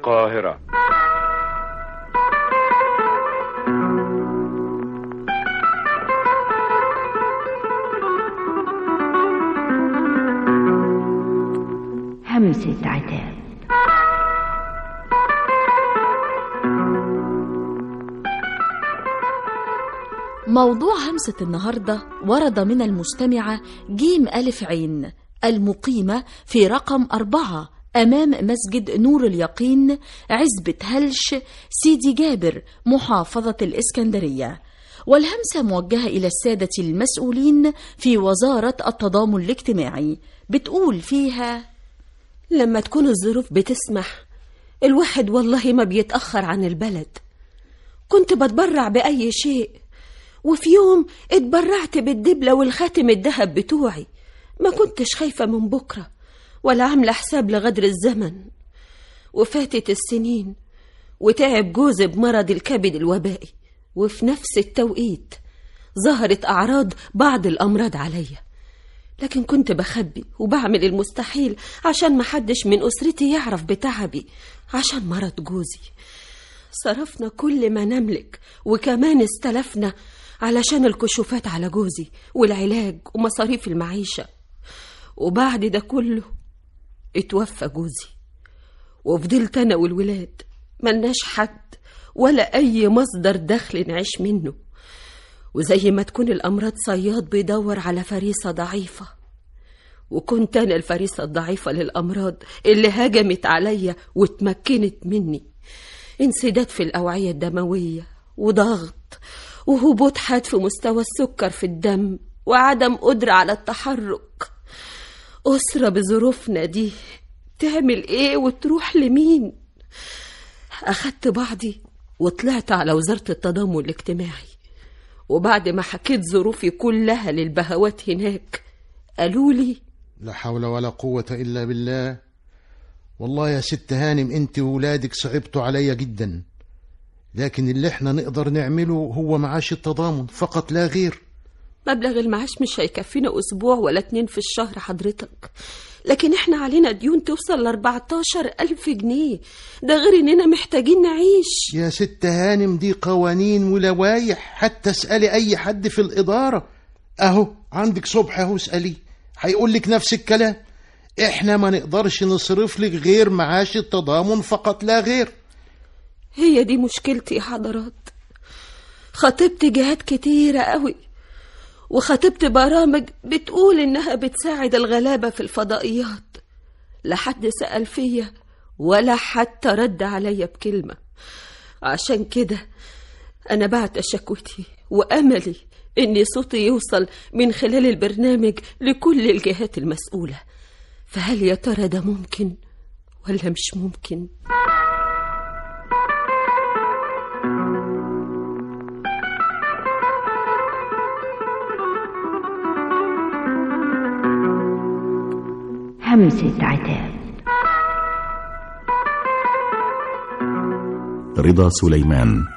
القاهرة همسة عتاب موضوع همسة النهاردة ورد من المستمعة جيم ألف عين المقيمة في رقم أربعة أمام مسجد نور اليقين عزبة هلش سيدي جابر محافظة الإسكندرية والهمسة موجهة إلى السادة المسؤولين في وزارة التضامن الاجتماعي بتقول فيها لما تكون الظروف بتسمح الواحد والله ما بيتأخر عن البلد كنت بتبرع بأي شيء وفي يوم اتبرعت بالدبلة والخاتم الذهب بتوعي ما كنتش خايفة من بكرة ولا عاملة حساب لغدر الزمن وفاتت السنين وتعب جوزي بمرض الكبد الوبائي وفي نفس التوقيت ظهرت أعراض بعض الأمراض عليا لكن كنت بخبي وبعمل المستحيل عشان محدش من أسرتي يعرف بتعبي عشان مرض جوزي صرفنا كل ما نملك وكمان استلفنا علشان الكشوفات على جوزي والعلاج ومصاريف المعيشة وبعد ده كله اتوفى جوزي وفضلت أنا والولاد ملناش حد ولا أي مصدر دخل نعيش منه وزي ما تكون الأمراض صياد بيدور على فريسة ضعيفة وكنت أنا الفريسة الضعيفة للأمراض اللي هجمت عليا واتمكنت مني انسداد في الأوعية الدموية وضغط وهبوط حاد في مستوى السكر في الدم وعدم قدرة على التحرك أسرة بظروفنا دي تعمل إيه وتروح لمين أخدت بعضي وطلعت على وزارة التضامن الاجتماعي وبعد ما حكيت ظروفي كلها للبهوات هناك قالوا لي لا حول ولا قوة إلا بالله والله يا ست هانم انت وولادك صعبتوا عليا جدا لكن اللي احنا نقدر نعمله هو معاش التضامن فقط لا غير مبلغ المعاش مش هيكفينا أسبوع ولا اتنين في الشهر حضرتك لكن احنا علينا ديون توصل ل 14 ألف جنيه ده غير إننا محتاجين نعيش يا ست هانم دي قوانين ولوايح حتى اسألي أي حد في الإدارة أهو عندك صبح أهو اسألي هيقول لك نفس الكلام احنا ما نقدرش نصرف لك غير معاش التضامن فقط لا غير هي دي مشكلتي يا حضرات خطبت جهات كتيرة قوي وخطبت برامج بتقول إنها بتساعد الغلابة في الفضائيات لا حد سأل فيا ولا حتى رد عليا بكلمة عشان كده أنا بعت شكوتي وأملي إن صوتي يوصل من خلال البرنامج لكل الجهات المسؤولة فهل يا ترى ده ممكن ولا مش ممكن؟ همسة عتاب رضا سليمان